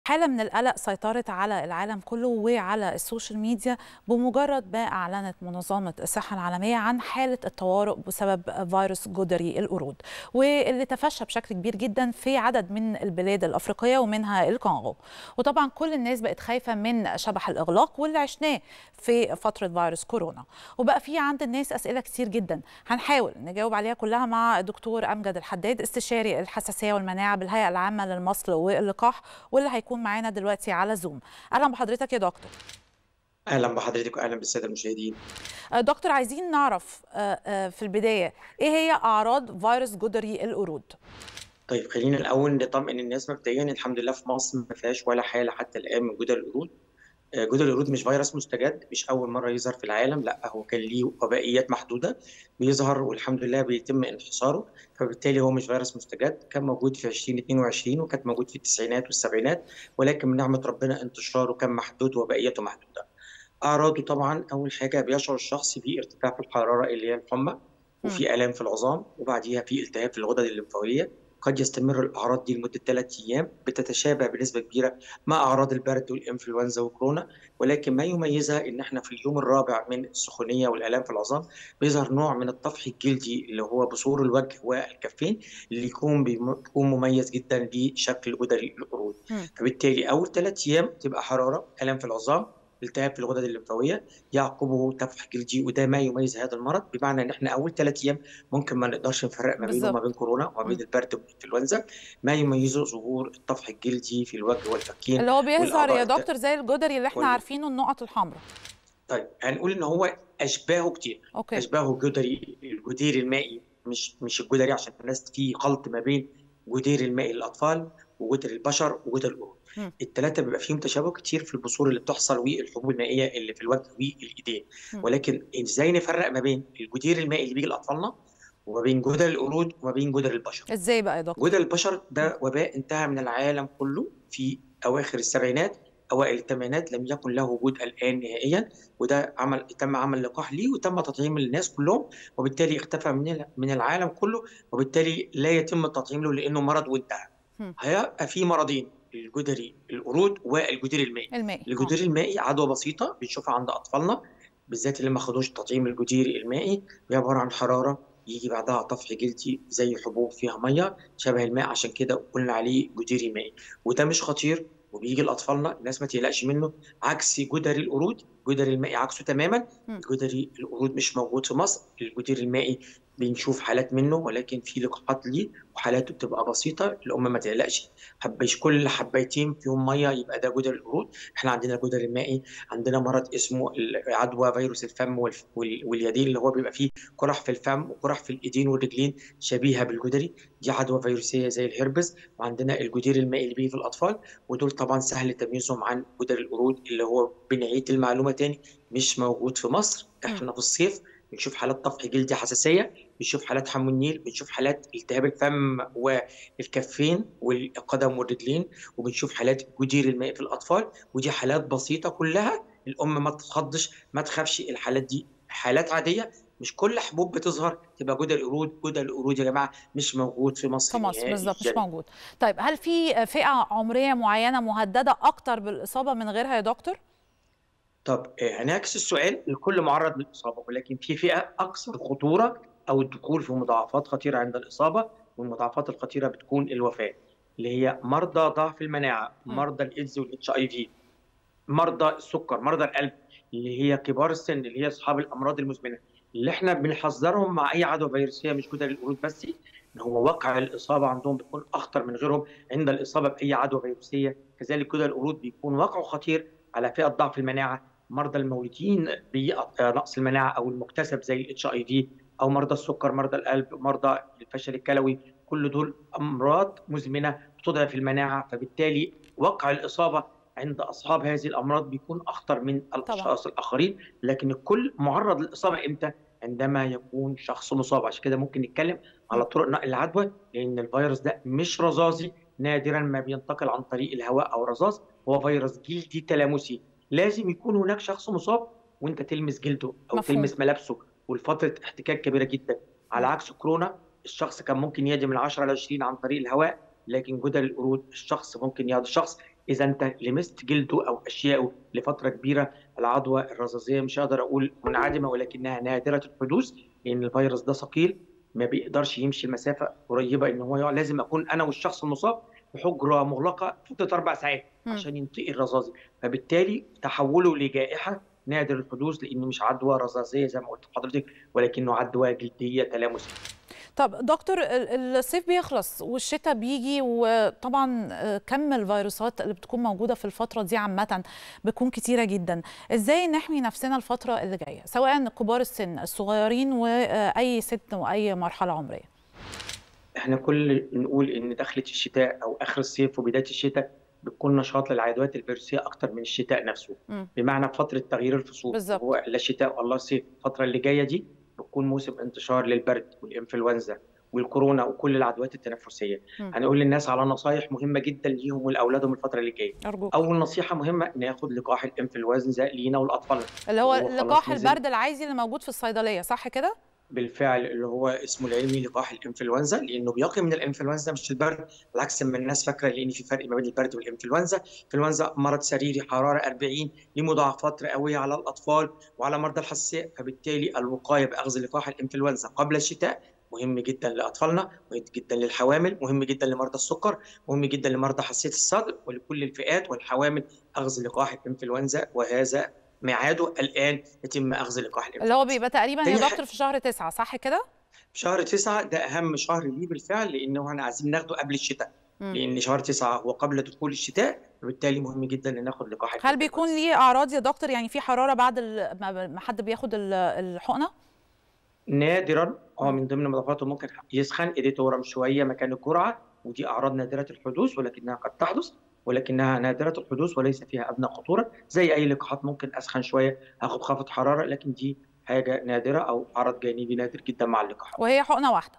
حالة من القلق سيطرت على العالم كله وعلى السوشيال ميديا بمجرد ما أعلنت منظمة الصحة العالمية عن حالة الطوارئ بسبب فيروس جدري القرود واللي تفشى بشكل كبير جدا في عدد من البلاد الأفريقية ومنها الكونغو وطبعا كل الناس بقت خايفة من شبح الإغلاق واللي عشناه في فترة فيروس كورونا وبقى في عند الناس أسئلة كتير جدا هنحاول نجاوب عليها كلها مع الدكتور أمجد الحداد استشاري الحساسية والمناعة بالهيئة العامة للمصل واللقاح واللي هيكون هيكون معانا دلوقتي على زوم اهلا بحضرتك يا دكتور اهلا بحضرتك واهلا بالساده المشاهدين دكتور عايزين نعرف في البدايه ايه هي اعراض فيروس جدري القرود طيب خلينا الاول نطمئن الناس مبدئيا الحمد لله في مصر ما فيهاش ولا حاله حتى الان من جدري القرود جدري القرود مش فيروس مستجد مش اول مره يظهر في العالم لا هو كان ليه وبائيات محدوده بيظهر والحمد لله بيتم انحصاره فبالتالي هو مش فيروس مستجد كان موجود في 2022 وكان موجود في التسعينات والسبعينات ولكن من نعمه ربنا انتشاره كان محدود وبائيته محدوده اعراضه طبعا اول حاجه بيشعر الشخص بارتفاع في الحراره اللي هي الحمى وفي الام في العظام وبعديها في التهاب في الغدد الليمفاويه قد يستمر الاعراض دي لمده ثلاث ايام بتتشابه بنسبه كبيره مع اعراض البرد والانفلونزا وكورونا ولكن ما يميزها ان احنا في اليوم الرابع من السخونيه والالام في العظام بيظهر نوع من الطفح الجلدي اللي هو بصور الوجه والكفين اللي يكون بيكون مميز جدا بشكل جدري القرود فبالتالي اول ثلاث ايام تبقى حراره الام في العظام التهاب في الغدد الليمفاويه يعقبه تفح جلدي وده ما يميز هذا المرض بمعنى ان احنا اول ثلاث ايام ممكن ما نقدرش نفرق ما بينه وما بين كورونا وما بين البرد والانفلونزا ما يميزه ظهور الطفح الجلدي في الوجه والفكين اللي هو بيظهر يا دكتور زي الجدري اللي احنا وال... عارفينه النقط الحمراء طيب هنقول ان هو اشباهه كتير أوكي. اشباهه جدري الجدير المائي مش مش الجدري عشان الناس في خلط ما بين جدير المائي للاطفال وجدر البشر وجدر القرود الثلاثه بيبقى فيهم تشابه كتير في البثور اللي بتحصل والحبوب المائيه اللي في الوجه والايدين ولكن ازاي نفرق ما بين الجدير المائي اللي بيجي لاطفالنا وما بين جدر القرود وما بين جدر البشر ازاي بقى يا دكتور جدر البشر ده وباء انتهى من العالم كله في اواخر السبعينات اوائل الثمانينات لم يكن له وجود الان نهائيا وده عمل تم عمل لقاح ليه وتم تطعيم الناس كلهم وبالتالي اختفى من من العالم كله وبالتالي لا يتم التطعيم له لانه مرض وانتهى هيبقى في مرضين الجدري القرود والجدري المائي المائي الجدري المائي عدوى بسيطه بنشوفها عند اطفالنا بالذات اللي ما خدوش تطعيم الجديري المائي عباره عن حراره يجي بعدها طفح جلدي زي حبوب فيها ميه شبه الماء عشان كده قلنا عليه جديري مائي وده مش خطير وبيجي لاطفالنا الناس ما تقلقش منه عكس جدري القرود جدري المائي عكسه تماما جدري القرود مش موجود في مصر الجدري المائي بنشوف حالات منه ولكن في لقاحات ليه وحالاته بتبقى بسيطه الام ما تقلقش حبيش كل حبايتين فيهم ميه يبقى ده جدر القرود احنا عندنا الجدر المائي عندنا مرض اسمه عدوى فيروس الفم واليدين اللي هو بيبقى فيه قرح في الفم وقرح في الايدين والرجلين شبيهه بالجدري دي عدوى فيروسيه زي الهربس وعندنا الجدير المائي اللي بيجي في الاطفال ودول طبعا سهل تمييزهم عن جدر القرود اللي هو بنعيد المعلومه تاني مش موجود في مصر احنا في الصيف بنشوف حالات طفح جلدي حساسيه بنشوف حالات حمو النيل بنشوف حالات التهاب الفم والكفين والقدم والرجلين وبنشوف حالات جدير الماء في الاطفال ودي حالات بسيطه كلها الام ما تتخضش ما تخافش الحالات دي حالات عاديه مش كل حبوب بتظهر تبقى جدر القرود جدر القرود يا جماعه مش موجود في مصر في مصر بالظبط مش موجود طيب هل في فئه عمريه معينه مهدده اكتر بالاصابه من غيرها يا دكتور طب هنعكس السؤال الكل معرض للاصابه ولكن في فئه اكثر خطوره او الدخول في مضاعفات خطيره عند الاصابه والمضاعفات الخطيره بتكون الوفاه اللي هي مرضى ضعف المناعه مرضى الايدز والاتش اي في مرضى السكر مرضى القلب اللي هي كبار السن اللي هي اصحاب الامراض المزمنه اللي احنا بنحذرهم مع اي عدوى فيروسيه مش جدري القرود بس ان هو وقع الاصابه عندهم بيكون اخطر من غيرهم عند الاصابه باي عدوى فيروسيه كذلك جدري القرود بيكون وقعه خطير على فئه ضعف المناعه مرضى المولودين بنقص المناعه او المكتسب زي الاتش اي في او مرضى السكر مرضى القلب مرضى الفشل الكلوي كل دول امراض مزمنه بتضعف المناعه فبالتالي وقع الاصابه عند اصحاب هذه الامراض بيكون اخطر من الاشخاص طبعا. الاخرين لكن الكل معرض للاصابه امتى عندما يكون شخص مصاب عشان كده ممكن نتكلم على طرق نقل العدوى لان الفيروس ده مش رذاذي نادرا ما بينتقل عن طريق الهواء او رذاذ هو فيروس جلدي تلامسي لازم يكون هناك شخص مصاب وانت تلمس جلده او مفهوم. تلمس ملابسه والفتره احتكاك كبيره جدا على عكس كورونا الشخص كان ممكن يهدي من 10 ل 20 عن طريق الهواء لكن جدر القرود الشخص ممكن يهدي الشخص اذا انت لمست جلده او اشيائه لفتره كبيره العدوى الرذاذيه مش هقدر اقول منعدمه ولكنها نادره الحدوث لان الفيروس ده ثقيل ما بيقدرش يمشي المسافه قريبه ان هو يقع لازم اكون انا والشخص المصاب في حجره مغلقه فتره اربع ساعات مم. عشان ينتقي الرذاذي فبالتالي تحوله لجائحه نادر الحدوث لانه مش عدوى رذاذيه زي ما قلت لحضرتك ولكنه عدوى جلديه تلامسيه طب دكتور ال- الصيف بيخلص والشتاء بيجي وطبعا آه، كم الفيروسات اللي بتكون موجودة في الفترة دي عامة بتكون كتيرة جدا ازاي نحمي نفسنا الفترة اللي جاية سواء كبار السن الصغيرين وأي سن وأي مرحلة عمرية احنا كل نقول ان دخلة الشتاء او اخر الصيف وبدايه الشتاء بتكون نشاط للعدوات الفيروسيه اكتر من الشتاء نفسه مم. بمعنى فتره تغيير الفصول بالظبط. هو لا شتاء ولا صيف الفتره اللي جايه دي بتكون موسم انتشار للبرد والانفلونزا والكورونا وكل العدوات التنفسيه مم. هنقول للناس على نصايح مهمه جدا ليهم ولاولادهم الفتره اللي جايه أرجوك اول نصيحه مهمه ناخد لقاح الانفلونزا لينا والاطفال اللي هو هو خلاص لقاح نزل. البرد العادي اللي موجود في الصيدلية صح كده؟ بالفعل اللي هو اسمه العلمي لقاح الانفلونزا لانه بيقي من الانفلونزا مش البرد بالعكس ما الناس فاكره لان في فرق ما بين البرد والانفلونزا الانفلونزا مرض سريري حراره 40 ليه مضاعفات رئويه على الاطفال وعلى مرضى الحساسيه فبالتالي الوقايه باخذ لقاح الانفلونزا قبل الشتاء مهم جدا لاطفالنا مهم جدا للحوامل مهم جدا لمرضى السكر مهم جدا لمرضى حساسيه الصدر ولكل الفئات والحوامل اخذ لقاح الانفلونزا وهذا ميعاده الان يتم اخذ لقاح الانفلونزا اللي هو بيبقى تقريبا يا تاني دكتور في شهر تسعة صح كده؟ شهر تسعة ده أهم شهر ليه بالفعل لأنه احنا عايزين ناخده قبل الشتاء مم. لأن شهر تسعة هو قبل دخول الشتاء وبالتالي مهم جدا إن ناخد لقاح هل بيكون ليه أعراض يا دكتور يعني في حرارة بعد ال- ما ما حد بياخد ال- الحقنة؟ نادرا اه مم. من ضمن مضاعفاته ممكن يسخن ايديه تورم شوية مكان الجرعة ودي أعراض نادرة الحدوث ولكنها قد تحدث ولكنها نادرة الحدوث وليس فيها أدنى خطورة زي أي لقاحات ممكن أسخن شوية هاخد خافض حرارة لكن دي حاجة نادرة أو عرض جانبي نادر جدا مع اللقاحات وهي حقنة واحدة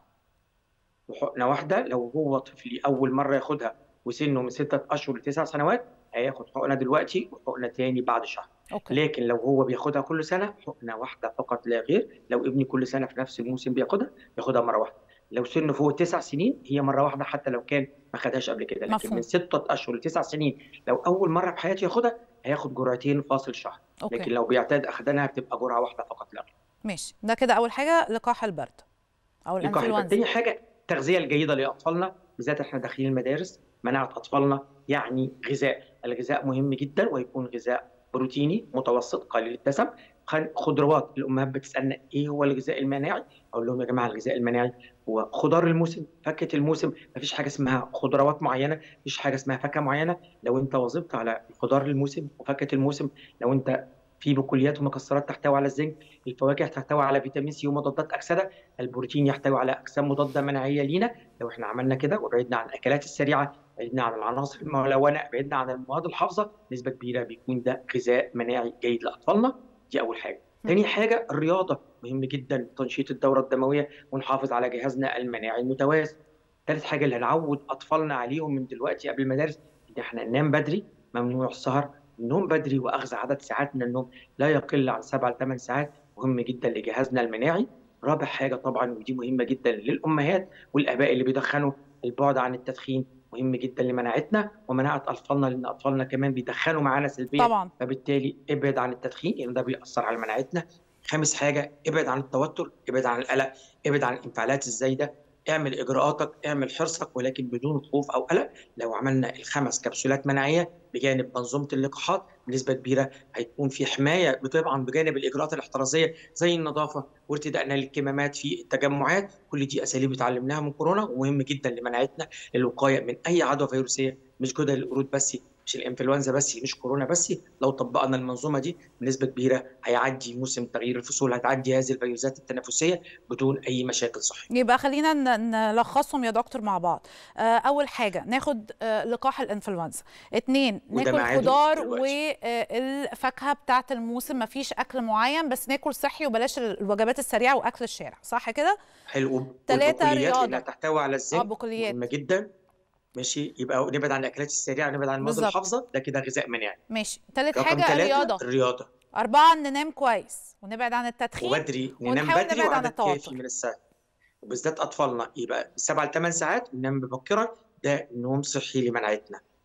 وحقنة واحدة لو هو طفل أول مرة ياخدها وسنه من ستة أشهر لتسع سنوات هياخد حقنة دلوقتي وحقنة تاني بعد شهر أوكي لكن لو هو بياخدها كل سنة حقنة واحدة فقط لا غير لو ابني كل سنة في نفس الموسم بياخدها بياخدها مرة واحدة لو سنه فوق تسع سنين هي مرة واحدة حتى لو كان ما خدهاش قبل كده لكن مفهوم. من ستة أشهر لتسع سنين لو أول مرة في حياته ياخدها هياخد جرعتين فاصل شهر لكن أوكي لو بيعتاد أخدانها بتبقى جرعة واحدة فقط لا غير ماشي ده كده أول حاجة لقاح البرد أو لقاح البرد. الإنفلونزا تاني حاجه التغذيه الجيده لاطفالنا بالذات احنا داخلين المدارس مناعه اطفالنا يعني غذاء الغذاء مهم جدا ويكون غذاء بروتيني متوسط قليل الدسم خن- خضروات الامهات بتسالنا ايه هو الغذاء المناعي اقول لهم يا جماعه الغذاء المناعي هو خضار الموسم فاكهه الموسم مفيش حاجه اسمها خضروات معينه مفيش حاجه اسمها فاكهه معينه لو انت واظبت على خضار الموسم وفاكهه الموسم لو انت في بقوليات ومكسرات تحتوي على الزنك الفواكه تحتوي على فيتامين سي ومضادات اكسده البروتين يحتوي على اجسام مضاده مناعيه لينا لو احنا عملنا كده وبعدنا عن الاكلات السريعه بعدنا عن العناصر الملونه بعدنا عن المواد الحافظه نسبه كبيره بيكون ده غذاء مناعي جيد لاطفالنا دي اول حاجه تاني حاجه الرياضه مهم جدا تنشيط الدوره الدمويه ونحافظ على جهازنا المناعي المتوازن ثالث حاجه اللي هنعود اطفالنا عليهم من دلوقتي قبل المدارس ان احنا ننام بدري ممنوع السهر النوم بدري واخذ عدد ساعات من النوم لا يقل عن سبع لثمان ساعات مهم جدا لجهازنا المناعي رابع حاجه طبعا ودي مهمه جدا للامهات والاباء اللي بيدخنوا البعد عن التدخين مهم جدا لمناعتنا ومناعه اطفالنا لان اطفالنا كمان بيدخنوا معانا سلبيا طبعا فبالتالي ابعد عن التدخين لان ده بيأثر على مناعتنا خامس حاجه ابعد عن التوتر ابعد عن القلق ابعد عن الانفعالات الزايده اعمل اجراءاتك اعمل حرصك ولكن بدون خوف او قلق لو عملنا الخمس كبسولات مناعيه بجانب منظومه اللقاحات بنسبه كبيره هيكون في حمايه طبعا بجانب الاجراءات الاحترازيه زي النظافه وارتدائنا للكمامات في التجمعات كل دي اساليب اتعلمناها من كورونا ومهم جدا لمناعتنا للوقايه من اي عدوى فيروسيه مش جدري القرود بس مش الانفلونزا بس مش كورونا بس لو طبقنا المنظومه دي بنسبه كبيره هيعدي موسم تغيير الفصول هتعدي هذه الفيروسات التنفسيه بدون اي مشاكل صحيه يبقى خلينا ن- نلخصهم يا دكتور مع بعض آه، اول حاجه ناخد آه، لقاح الانفلونزا اتنين وده ناكل ميعاده خضار دلوقتي. والفاكهه بتاعه الموسم مفيش اكل معين بس ناكل صحي وبلاش الوجبات السريعه واكل الشارع صح كده حلو تلاتة والبقوليات رياضة. لانها تحتوي على اه الزنك بقوليات مهمه جدا ماشي يبقى نبعد عن الاكلات السريعه نبعد عن المواد بالظبط. الحافظه ده كده غذاء مناعي ماشي تالت رقم حاجه ثلاثة الرياضه الرياضه أربعة ننام كويس ونبعد عن التدخين وبدري ننام ونحاول بدري نبعد عن وعدد كافي التوتر. من الساعات وبالذات اطفالنا يبقى سبع لثمان ساعات وننام مبكرا ده نوم صحي لمناعتنا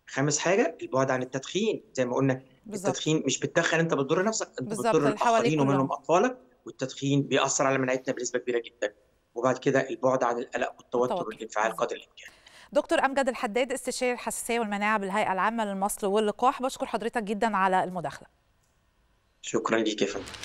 خامس حاجه البعد عن التدخين زي ما قلنا بالظبط التدخين مش بتدخن انت بتضر نفسك انت بالظبط بتضر اللي حواليك الاخرين ومنهم كلهم اطفالك والتدخين بيأثر على مناعتنا بنسبه كبيره جدا وبعد كده البعد عن القلق والتوتر التوتر والانفعال بالظبط قدر الامكان دكتور امجد الحداد استشاري الحساسيه والمناعه بالهيئه العامه للمصل واللقاح بشكر حضرتك جدا على المداخله شكرا ليك يا فندم